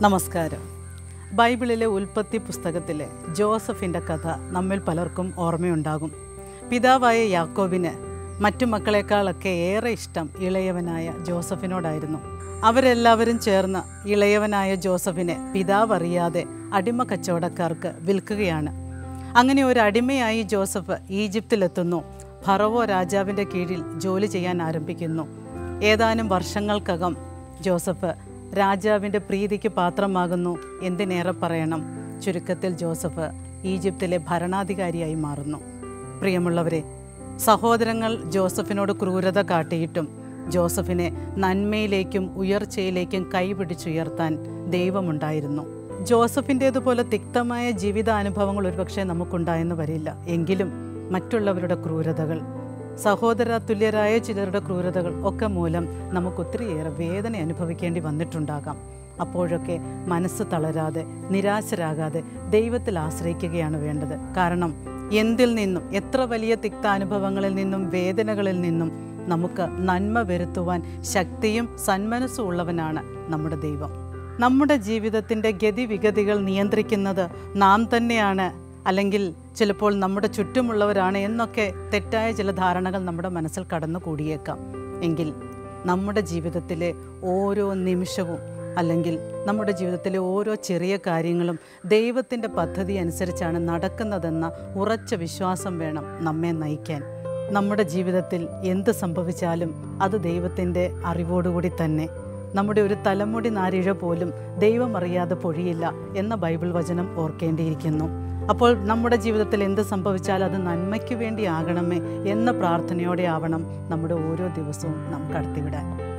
നമസ്കാരം ബൈബിളിലെ ഉൽപ്പത്തി പുസ്തകത്തിലെ ജോസഫിൻ്റെ കഥ നമ്മിൽ പലർക്കും ഓർമ്മയുണ്ടാകും പിതാവായ യാക്കോബിന് മറ്റു മക്കളെക്കാളൊക്കെ ഏറെ ഇഷ്ടം ഇളയവനായ ജോസഫിനോടായിരുന്നു അവരെല്ലാവരും ചേർന്ന് ഇളയവനായ ജോസഫിനെ പിതാവ് അറിയാതെ അടിമ കച്ചവടക്കാർക്ക് വിൽക്കുകയാണ് അങ്ങനെ ഒരു അടിമയായി ജോസഫ് ഈജിപ്തിലെത്തുന്നു ഫറവോ രാജാവിൻ്റെ കീഴിൽ ജോലി ചെയ്യാൻ ആരംഭിക്കുന്നു ഏതാനും വർഷങ്ങൾക്കകം ജോസഫ് രാജാവിൻ്റെ പ്രീതിക്ക് പാത്രമാകുന്നു എന്തിനേറെ പറയണം ചുരുക്കത്തിൽ ജോസഫ് ഈജിപ്തിലെ ഭരണാധികാരിയായി മാറുന്നു പ്രിയമുള്ളവരെ സഹോദരങ്ങൾ ജോസഫിനോട് ക്രൂരത കാട്ടിയിട്ടും ജോസഫിനെ നന്മയിലേക്കും ഉയർച്ചയിലേക്കും കൈപിടിച്ചുയർത്താൻ ദൈവമുണ്ടായിരുന്നു ജോസഫിൻ്റേതുപോലെ തിക്തമായ ജീവിതാനുഭവങ്ങൾ ഒരുപക്ഷെ നമുക്കുണ്ടായെന്ന് വരില്ല എങ്കിലും മറ്റുള്ളവരുടെ ക്രൂരതകൾ സഹോദര തുല്യരായ ചിലരുടെ ക്രൂരതകൾ ഒക്കെ മൂലം നമുക്കൊത്തിരിയേറെ വേദന അനുഭവിക്കേണ്ടി വന്നിട്ടുണ്ടാകാം അപ്പോഴൊക്കെ മനസ്സ് തളരാതെ നിരാശരാകാതെ ദൈവത്തിൽ ആശ്രയിക്കുകയാണ് വേണ്ടത് കാരണം എന്തിൽ നിന്നും എത്ര വലിയ തിക്താനുഭവങ്ങളിൽ നിന്നും വേദനകളിൽ നിന്നും നമുക്ക് നന്മ വരുത്തുവാൻ ശക്തിയും സന്മനസ്സും ഉള്ളവനാണ് നമ്മുടെ ദൈവം നമ്മുടെ ജീവിതത്തിൻ്റെ ഗതിവിഗതികൾ നിയന്ത്രിക്കുന്നത് നാം തന്നെയാണ് അല്ലെങ്കിൽ ചിലപ്പോൾ നമ്മുടെ ചുറ്റുമുള്ളവരാണ് എന്നൊക്കെ തെറ്റായ ചില ധാരണകൾ നമ്മുടെ മനസ്സിൽ കടന്നു കൂടിയേക്കാം എങ്കിൽ നമ്മുടെ ജീവിതത്തിലെ ഓരോ നിമിഷവും അല്ലെങ്കിൽ നമ്മുടെ ജീവിതത്തിലെ ഓരോ ചെറിയ കാര്യങ്ങളും ദൈവത്തിൻ്റെ പദ്ധതി അനുസരിച്ചാണ് നടക്കുന്നതെന്ന ഉറച്ച വിശ്വാസം വേണം നമ്മെ നയിക്കാൻ നമ്മുടെ ജീവിതത്തിൽ എന്ത് സംഭവിച്ചാലും അത് ദൈവത്തിൻ്റെ അറിവോടുകൂടി തന്നെ നമ്മുടെ ഒരു തലമുടി നാരിഴ പോലും ദൈവം അറിയാതെ പൊഴിയില്ല എന്ന ബൈബിൾ വചനം ഓർക്കേണ്ടിയിരിക്കുന്നു അപ്പോൾ നമ്മുടെ ജീവിതത്തിൽ എന്ത് സംഭവിച്ചാൽ അത് നന്മയ്ക്ക് വേണ്ടി ആകണമേ എന്ന പ്രാർത്ഥനയോടെ ആവണം നമ്മുടെ ഓരോ ദിവസവും നാം കടത്തിവിടാൻ